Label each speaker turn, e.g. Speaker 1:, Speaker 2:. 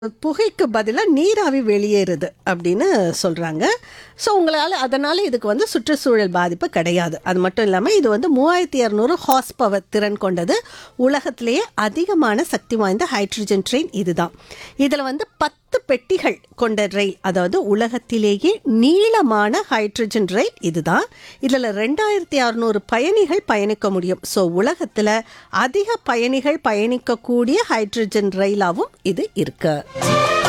Speaker 1: புகைக்கு பதிலாக நீராவி வெளியேறுது அப்படின்னு சொல்கிறாங்க ஸோ உங்களால் அதனால் இதுக்கு வந்து சுற்றுச்சூழல் பாதிப்பு கிடையாது அது மட்டும் இல்லாமல் இது வந்து மூவாயிரத்தி இரநூறு ஹார்ஸ் பவர் திறன் கொண்டது உலகத்திலேயே அதிகமான சக்தி வாய்ந்த ஹைட்ரஜன் ட்ரெயின் இதுதான் இதில் வந்து பத்து பெட்டிகள் கொண்ட ரயில் அதாவது உலகத்திலேயே நீளமான ஹைட்ரஜன் ரயில் இதுதான் இதில் ரெண்டாயிரத்தி அறநூறு பயணிகள் பயணிக்க முடியும் ஸோ உலகத்தில் அதிக பயணிகள் பயணிக்கக்கூடிய ஹைட்ரஜன் ரயிலாகவும் இது இருக்கு